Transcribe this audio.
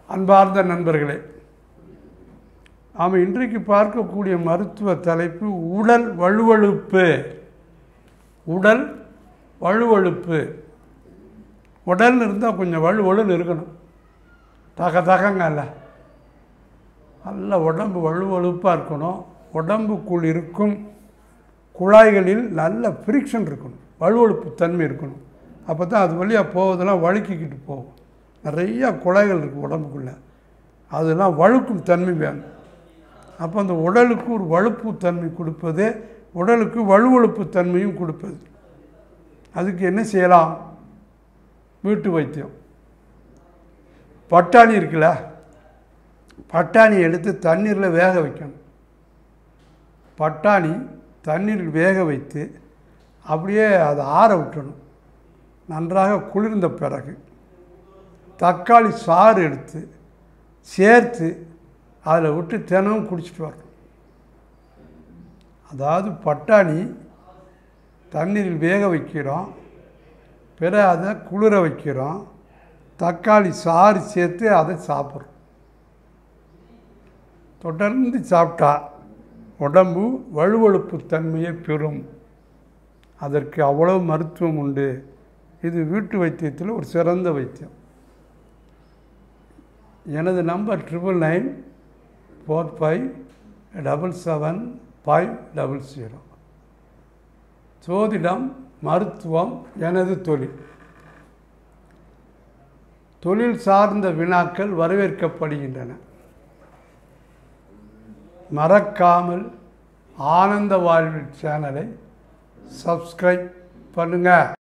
அன்பார்ந்த நண்பர்களே நாம் இன்றைக்கு பார்க்கக்கூடிய மருத்துவ தலைப்பு உடல் வழுவழுப்பு உடல் வழுவழுப்பு உடல் இருந்தால் கொஞ்சம் வழுவழுன்னு இருக்கணும் தக தகங்கல்ல நல்ல உடம்பு வழுவழுப்பாக இருக்கணும் உடம்புக்குள் இருக்கும் குழாய்களில் நல்ல ஃப்ரிக்ஷன் இருக்கணும் வழுவழுப்பு தன்மை இருக்கணும் அப்போ தான் அது வழியாக போவதெல்லாம் வழுக்கிக்கிட்டு போகும் நிறையா குழாய்கள் இருக்குது உடம்புக்குள்ளே அதெல்லாம் வழுக்கும் தன்மை வேணும் அப்போ அந்த உடலுக்கு ஒரு வழுப்பு தன்மை கொடுப்பது உடலுக்கு வழுவழுப்பு தன்மையும் கொடுப்பது அதுக்கு என்ன செய்யலாம் வீட்டு வைத்தியம் பட்டாணி இருக்குல்ல பட்டாணி எடுத்து தண்ணீரில் வேக வைக்கணும் பட்டாணி தண்ணீரில் வேக வைத்து அப்படியே அதை ஆற விட்டணும் நன்றாக குளிர்ந்த பிறகு தக்காளி சாறு எடுத்து சேர்த்து அதில் விட்டு தினமும் குடிச்சிட்டு வரணும் அதாவது பட்டாணி தண்ணீரில் வேக வைக்கிறோம் பிற அதை குளிர வைக்கிறோம் தக்காளி சாறு சேர்த்து அதை சாப்பிட்றோம் தொடர்ந்து சாப்பிட்டா உடம்பு வழுவழுப்பு தன்மையை பெறும் அதற்கு அவ்வளவு மருத்துவம் உண்டு இது வீட்டு வைத்தியத்தில் ஒரு சிறந்த வைத்தியம் எனது number triple nine four five double seven five double zero சோதிடம் மருத்துவம் எனது தொழில் தொழில் சார்ந்த வினாக்கள் வரவேற்கப்படுகின்றன மறக்காமல் ஆனந்த வாழ்வு சேனலை சப்ஸ்கிரைப் பண்ணுங்கள்